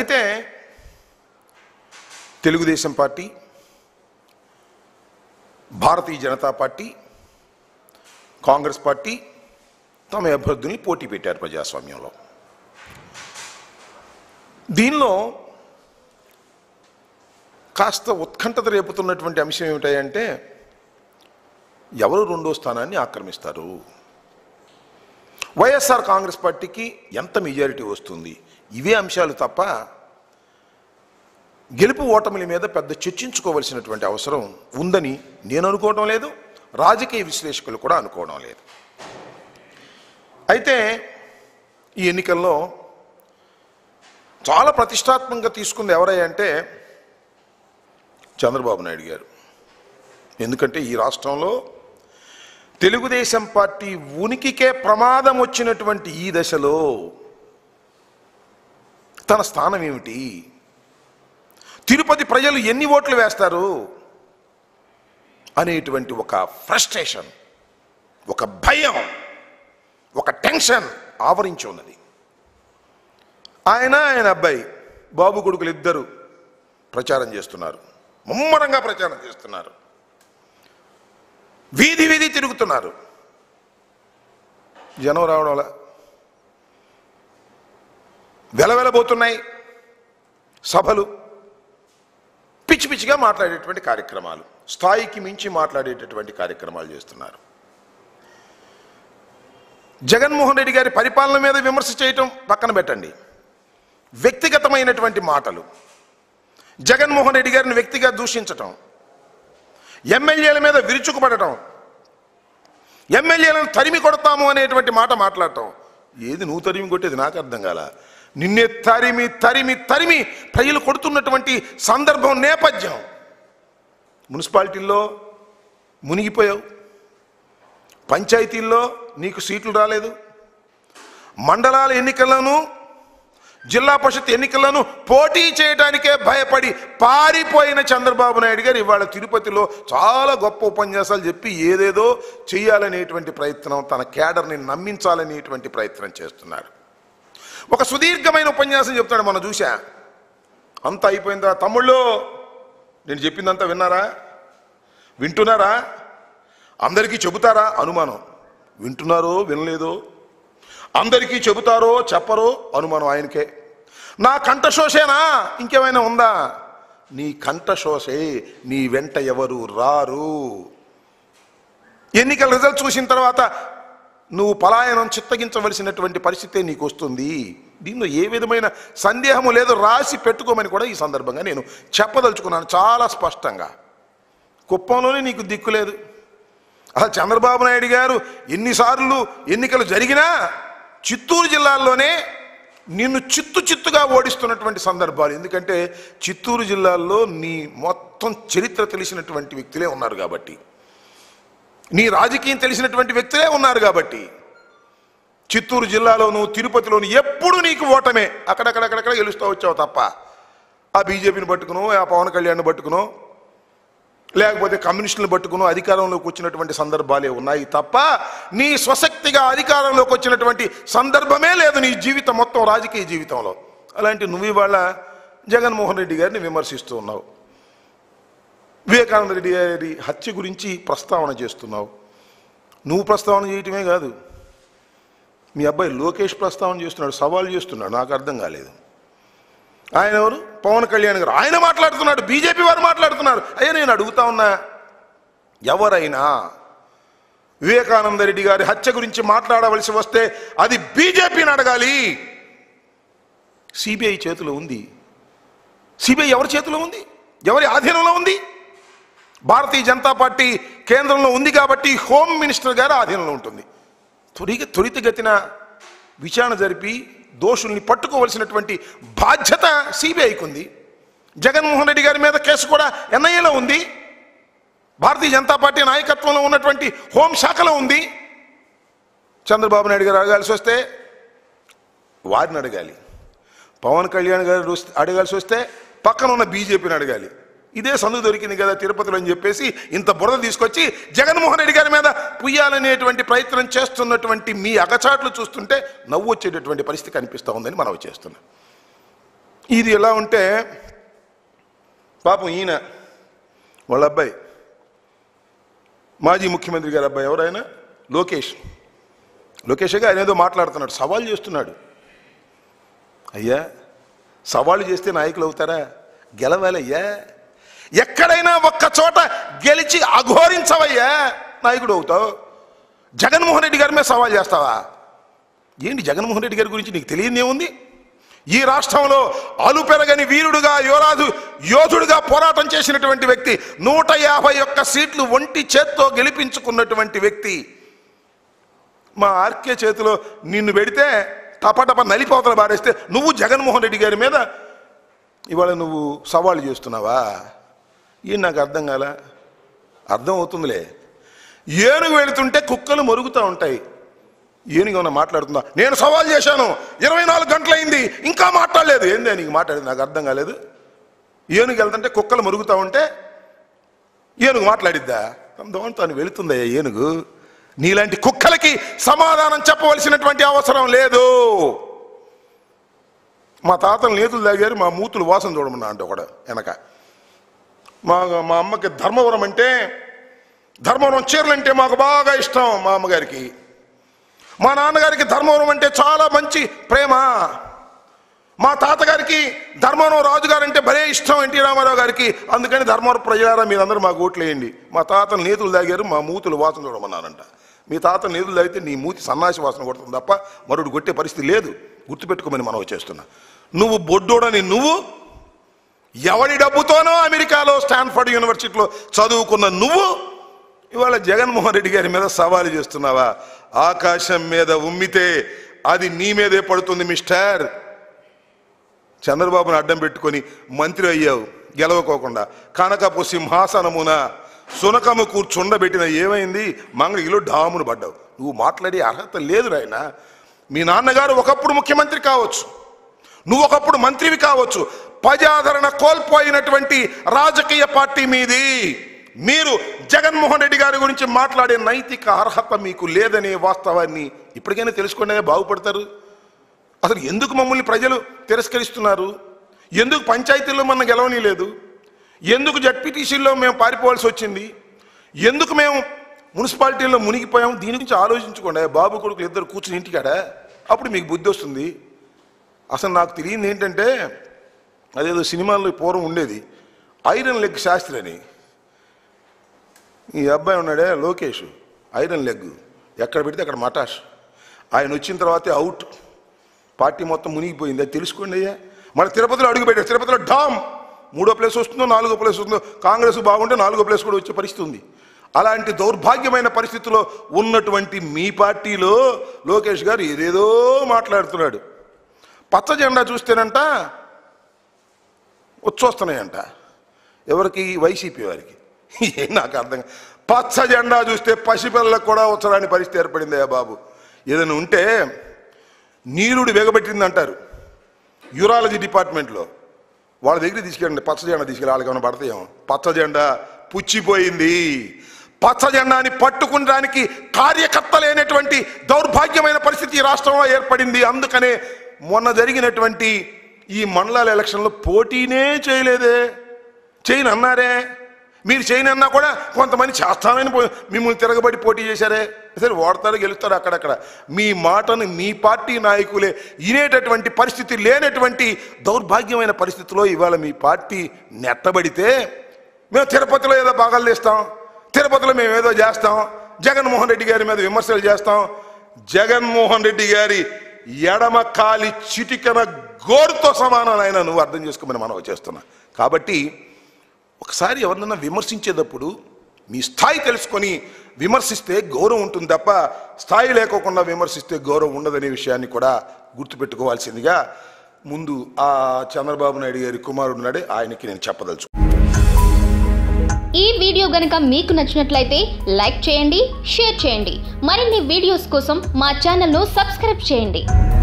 అయితే Telugu Desam party Bharatiya Janata party Congress party తమ అభ్యర్థుల్ని పోటీ పెట్టారు ప్రజాస్వామ్యంలో దీనిలో కాస్త ఉత్కంఠత రేపుతున్నటువంటి అంశం ఏమిటంటే ఎవరు రెండో స్థానాన్ని ఆక్రమిస్తారు వైఎస్ఆర్ కాంగ్రెస్ పార్టీకి ఎంత మెజారిటీ వస్తుంది ఇవే అంశాలు తప్ప గెలుపు ఓటమిల మీద పెద్ద చర్చించుకోవలసినటువంటి అవసరం ఉందని నేను అనుకోవడం లేదు రాజకీయ విశ్లేషకులు కూడా అనుకోవడం లేదు అయితే ఈ ఎన్నికల్లో చాలా ప్రతిష్టాత్మకంగా తీసుకుంది ఎవరయ్యా అంటే చంద్రబాబు నాయుడు గారు ఎందుకంటే ఈ రాష్ట్రంలో తెలుగుదేశం పార్టీ ఉనికికే ప్రమాదం వచ్చినటువంటి ఈ దశలో తన స్థానం ఏమిటి తిరుపతి ప్రజలు ఎన్ని ఓట్లు వేస్తారు అనేటువంటి ఒక ఫ్రస్ట్రేషన్ ఒక భయం ఒక టెన్షన్ ఆవరించి ఉన్నది ఆయన ఆయన అబ్బాయి బాబు కొడుకులు ఇద్దరు ప్రచారం చేస్తున్నారు ముమ్మరంగా ప్రచారం చేస్తున్నారు వీధి వీధి తిరుగుతున్నారు జనం రావడంలా వెలవెలబోతున్నాయి సభలు పిచ్చి పిచ్చిగా మాట్లాడేటువంటి కార్యక్రమాలు స్థాయికి మించి మాట్లాడేటటువంటి కార్యక్రమాలు చేస్తున్నారు జగన్మోహన్ రెడ్డి గారి పరిపాలన మీద విమర్శ చేయటం పక్కన పెట్టండి వ్యక్తిగతమైనటువంటి మాటలు జగన్మోహన్ రెడ్డి గారిని వ్యక్తిగా దూషించటం ఎమ్మెల్యేల మీద విరుచుకుపడటం ఎమ్మెల్యేలను తరిమి కొడతాము అనేటువంటి మాట మాట్లాడటం ఏది నువ్వు తరిమి కొట్టేది నాకు అర్థం కాల నిన్నే తరిమి తరిమి తరిమి ప్రజలు కొడుతున్నటువంటి సందర్భం నేపథ్యం మున్సిపాలిటీల్లో మునిగిపోయావు పంచాయతీల్లో నీకు సీట్లు రాలేదు మండలాల ఎన్నికలను జిల్లా పరిషత్ ఎన్నికలను పోటీ చేయడానికే భయపడి పారిపోయిన చంద్రబాబు నాయుడు గారు ఇవాళ తిరుపతిలో చాలా గొప్ప ఉపన్యాసాలు చెప్పి ఏదేదో చేయాలనేటువంటి ప్రయత్నం తన కేడర్ని నమ్మించాలనేటువంటి ప్రయత్నం చేస్తున్నాడు ఒక సుదీర్ఘమైన ఉపన్యాసం చెప్తాడు మనం చూసా అంతా అయిపోయిందా తమ్ముళ్ళు నేను చెప్పిందంతా విన్నారా వింటున్నారా అందరికీ చెబుతారా అనుమానం వింటున్నారో వినలేదో అందరికీ చెబుతారో చెప్పరో అనుమానం ఆయనకే నా కంఠశోషేనా ఇంకేమైనా ఉందా నీ కంఠశోషే నీ వెంట ఎవరు రారు ఎన్నికల రిజల్ట్ చూసిన తర్వాత నువ్వు పలాయనం చిత్తగించవలసినటువంటి పరిస్థితే నీకు వస్తుంది దీనిలో ఏ విధమైన సందేహము లేదు రాసి పెట్టుకోమని కూడా ఈ సందర్భంగా నేను చెప్పదలుచుకున్నాను చాలా స్పష్టంగా కుప్పంలోనే నీకు దిక్కు లేదు అసలు చంద్రబాబు నాయుడు గారు ఎన్నిసార్లు ఎన్నికలు జరిగినా చిత్తూరు జిల్లాల్లోనే నిన్ను చిత్తు చిత్తుగా ఓడిస్తున్నటువంటి సందర్భాలు ఎందుకంటే చిత్తూరు జిల్లాల్లో నీ మొత్తం చరిత్ర తెలిసినటువంటి వ్యక్తులే ఉన్నారు కాబట్టి నీ రాజకీయం తెలిసినటువంటి వ్యక్తులే ఉన్నారు కాబట్టి చిత్తూరు జిల్లాలోను తిరుపతిలోను ఎప్పుడు నీకు ఓటమే అక్కడక్కడక్కడక్కడ గెలుస్తూ వచ్చావు తప్ప ఆ బీజేపీని పట్టుకును ఆ పవన్ కళ్యాణ్ని పట్టుకును లేకపోతే కమ్యూనిస్టులను పట్టుకుని అధికారంలోకి వచ్చినటువంటి సందర్భాలే ఉన్నాయి తప్ప నీ స్వశక్తిగా అధికారంలోకి వచ్చినటువంటి సందర్భమే లేదు నీ జీవితం మొత్తం రాజకీయ జీవితంలో అలాంటి నువ్వు ఇవాళ జగన్మోహన్ రెడ్డి గారిని విమర్శిస్తూ ఉన్నావు వివేకానంద రెడ్డి గారి హత్య గురించి ప్రస్తావన చేస్తున్నావు నువ్వు ప్రస్తావన చేయటమే కాదు మీ అబ్బాయి లోకేష్ ప్రస్తావన చేస్తున్నాడు సవాల్ చేస్తున్నాడు నాకు అర్థం కాలేదు ఆయన ఎవరు పవన్ కళ్యాణ్ గారు ఆయన మాట్లాడుతున్నాడు బీజేపీ వారు మాట్లాడుతున్నారు అయ్యా నేను అడుగుతా ఉన్నా ఎవరైనా వివేకానంద రెడ్డి గారి హత్య గురించి మాట్లాడవలసి వస్తే అది బీజేపీని అడగాలి సిబిఐ చేతిలో ఉంది సిబిఐ ఎవరి చేతిలో ఉంది ఎవరి ఆధీనంలో ఉంది భారతీయ జనతా పార్టీ కేంద్రంలో ఉంది కాబట్టి హోమ్ మినిస్టర్ గారి ఆధీనంలో ఉంటుంది త్వరిత త్వరితగతిన విచారణ జరిపి దోషుల్ని పట్టుకోవలసినటువంటి బాధ్యత సిబిఐకి ఉంది జగన్మోహన్ రెడ్డి గారి మీద కేసు కూడా ఎన్ఐఏలో ఉంది భారతీయ జనతా పార్టీ నాయకత్వంలో ఉన్నటువంటి హోంశాఖలో ఉంది చంద్రబాబు నాయుడు గారు అడగాల్సి వస్తే వారిని అడగాలి పవన్ కళ్యాణ్ గారు వస్తే- అడగాల్సి వస్తే పక్కన ఉన్న బీజేపీని అడగాలి ఇదే సందు దొరికింది కదా తిరుపతిలో అని చెప్పేసి ఇంత బురద తీసుకొచ్చి జగన్మోహన్ రెడ్డి గారి మీద పుయ్యాలనేటువంటి ప్రయత్నం చేస్తున్నటువంటి మీ అగచాట్లు చూస్తుంటే నవ్వు వచ్చేటటువంటి పరిస్థితి కనిపిస్తూ ఉందని మనం చేస్తున్నాం ఇది ఎలా ఉంటే పాపం ఈయన వాళ్ళ అబ్బాయి మాజీ ముఖ్యమంత్రి గారి అబ్బాయి ఎవరైనా లోకేష్ లోకేష్ గారు ఆయన ఏదో మాట్లాడుతున్నాడు సవాల్ చేస్తున్నాడు అయ్యా సవాళ్ళు చేస్తే నాయకులు అవుతారా గెలవాలయ్యా ఎక్కడైనా ఒక్క చోట గెలిచి అఘోరించవయ్యా నాయకుడు అవుతావు జగన్మోహన్ రెడ్డి గారి మీద సవాల్ చేస్తావా ఏంటి జగన్మోహన్ రెడ్డి గారి గురించి నీకు తెలియదు ఏముంది ఈ రాష్ట్రంలో అలు పెరగని వీరుడుగా యువరాజు యోధుడుగా పోరాటం చేసినటువంటి వ్యక్తి నూట యాభై ఒక్క సీట్లు ఒంటి చేత్తో గెలిపించుకున్నటువంటి వ్యక్తి మా ఆర్కే చేతిలో నిన్ను పెడితే టపటప నలిపోతలు బారేస్తే నువ్వు జగన్మోహన్ రెడ్డి గారి మీద ఇవాళ నువ్వు సవాళ్ళు చేస్తున్నావా ఈ నాకు అర్థం కాల అర్థం అవుతుందిలే ఏనుగు వెళుతుంటే కుక్కలు మరుగుతూ ఉంటాయి ఏనుగు ఏమన్నా మాట్లాడుతుందా నేను సవాల్ చేశాను ఇరవై నాలుగు గంటలైంది ఇంకా మాట్లాడలేదు ఏంది నీకు మాట్లాడేది నాకు అర్థం కాలేదు ఏనుగు వెళ్తుంటే కుక్కలు మరుగుతూ ఉంటే ఏనుగు మాట్లాడిద్దా దాని తాను వెళుతుందయ్యా ఏనుగు నీలాంటి కుక్కలకి సమాధానం చెప్పవలసినటువంటి అవసరం లేదు మా తాతలు నేతులు తాగారు మా మూతులు వాసన చూడమన్నా అంటే ఒకడు వెనక మా మా అమ్మకి ధర్మవరం అంటే ధర్మవరం చీరలు అంటే మాకు బాగా ఇష్టం మా అమ్మగారికి మా నాన్నగారికి ధర్మవరం అంటే చాలా మంచి ప్రేమ మా తాతగారికి ధర్మవరం రాజుగారు అంటే భలే ఇష్టం ఎన్టీ రామారావు గారికి అందుకని ధర్మవరం ప్రజలారా మీరందరూ మాకు ఓట్లు వేయండి మా తాతలు నేతులు తాగారు మా మూతులు వాసన చూడమన్నారంట మీ తాత నేతులు తాగితే నీ మూతి సన్నాసి వాసన కొడుతుంది తప్ప మరుడు కొట్టే పరిస్థితి లేదు గుర్తుపెట్టుకోమని మనం చేస్తున్నా నువ్వు బొడ్డోడని నువ్వు ఎవడి డబ్బుతోనో అమెరికాలో స్టాన్ఫర్డ్ యూనివర్సిటీలో చదువుకున్న నువ్వు ఇవాళ జగన్మోహన్ రెడ్డి గారి మీద సవాలు చేస్తున్నావా ఆకాశం మీద ఉమ్మితే అది నీ మీదే పడుతుంది మిస్టర్ చంద్రబాబును అడ్డం పెట్టుకొని మంత్రి అయ్యావు గెలవకోకుండా కనకపు సింహాసనమున సునకము కూర్చుండబెట్టిన ఏమైంది మంగళగిలో డామును పడ్డావు నువ్వు మాట్లాడే అర్హత లేదు రాయన మీ నాన్నగారు ఒకప్పుడు ముఖ్యమంత్రి కావచ్చు నువ్వు ఒకప్పుడు మంత్రివి కావచ్చు ప్రజాదరణ కోల్పోయినటువంటి రాజకీయ పార్టీ మీది మీరు జగన్మోహన్ రెడ్డి గారి గురించి మాట్లాడే నైతిక అర్హత మీకు లేదనే వాస్తవాన్ని ఇప్పటికైనా తెలుసుకునే బాగుపడతారు అసలు ఎందుకు మమ్మల్ని ప్రజలు తిరస్కరిస్తున్నారు ఎందుకు పంచాయతీల్లో మన గెలవని లేదు ఎందుకు జడ్పీటీసీల్లో మేము పారిపోవాల్సి వచ్చింది ఎందుకు మేము మున్సిపాలిటీల్లో మునిగిపోయాం దీని గురించి ఆలోచించుకోండి బాబు కొడుకులు ఇద్దరు కూర్చుని ఇంటికాడ అప్పుడు మీకు బుద్ధి వస్తుంది అసలు నాకు తెలియంది ఏంటంటే అదేదో సినిమాల్లో పూర్వం ఉండేది ఐరన్ లెగ్ శాస్త్రి అని ఈ అబ్బాయి ఉన్నాడే లోకేష్ ఐరన్ లెగ్ ఎక్కడ పెడితే అక్కడ మటాష్ ఆయన వచ్చిన తర్వాతే అవుట్ పార్టీ మొత్తం మునిగిపోయింది అది తెలుసుకోండి అయ్యా మన తిరుపతిలో అడుగు పెట్టారు తిరుపతిలో డామ్ మూడో ప్లేస్ వస్తుందో నాలుగో ప్లేస్ వస్తుందో కాంగ్రెస్ బాగుంటే నాలుగో ప్లేస్ కూడా వచ్చే పరిస్థితి ఉంది అలాంటి దౌర్భాగ్యమైన పరిస్థితిలో ఉన్నటువంటి మీ పార్టీలో లోకేష్ గారు ఏదేదో మాట్లాడుతున్నాడు పచ్చ జెండా చూస్తేనంట వచ్చొస్తున్నాయంట ఎవరికి వైసీపీ వారికి ఏం నాకు అర్థం కా- పచ్చ జెండా చూస్తే పసిపిల్లలకు కూడా వచ్చరాని పరిస్థితి ఏర్పడిందయ్యా బాబు ఏదైనా ఉంటే నీరుడు వెగబెట్టింది అంటారు యూరాలజీ డిపార్ట్మెంట్లో వాళ్ళ దగ్గర తీసుకెళ్ళండి పచ్చ జెండా తీసుకెళ్ళి వాళ్ళకి ఏమైనా పడతాయేమో పచ్చ జెండా పుచ్చిపోయింది పచ్చ జెండాని పట్టుకునడానికి కార్యకర్త లేనటువంటి దౌర్భాగ్యమైన పరిస్థితి ఈ రాష్ట్రంలో ఏర్పడింది అందుకనే మొన్న జరిగినటువంటి ఈ మండలాల ఎలక్షన్లో పోటీనే చేయలేదే చేయను అన్నారే మీరు చేయను అన్నా కూడా కొంతమంది చేస్తానని పో- మిమ్మల్ని తిరగబడి పోటీ చేశారే సరే ఓడతారు గెలుస్తారు అక్కడక్కడ మీ మాటను మీ పార్టీ నాయకులే వినేటటువంటి పరిస్థితి లేనటువంటి దౌర్భాగ్యమైన పరిస్థితిలో ఇవాళ మీ పార్టీ నెట్టబడితే మేము తిరుపతిలో ఏదో బాగాలు తీస్తాం తిరుపతిలో మేము ఏదో చేస్తాం జగన్మోహన్ రెడ్డి గారి మీద విమర్శలు చేస్తాం జగన్మోహన్ రెడ్డి గారి ఎడమ కాలి చిటికన గోరుతో సమానం ఆయన నువ్వు అర్థం చేసుకోమని మనం చేస్తున్నా కాబట్టి ఒకసారి ఎవరినైనా విమర్శించేటప్పుడు మీ స్థాయి తెలుసుకొని విమర్శిస్తే గౌరవం ఉంటుంది తప్ప స్థాయి లేకోకుండా విమర్శిస్తే గౌరవం ఉండదనే విషయాన్ని కూడా గుర్తుపెట్టుకోవాల్సిందిగా ముందు ఆ చంద్రబాబు నాయుడు గారి కుమారుడు ఉన్నాడే ఆయనకి నేను చెప్పదలుచు ఈ వీడియో గనుక మీకు నచ్చినట్లయితే లైక్ చేయండి షేర్ చేయండి మరిన్ని వీడియోస్ కోసం మా ఛానల్ను సబ్స్క్రైబ్ చేయండి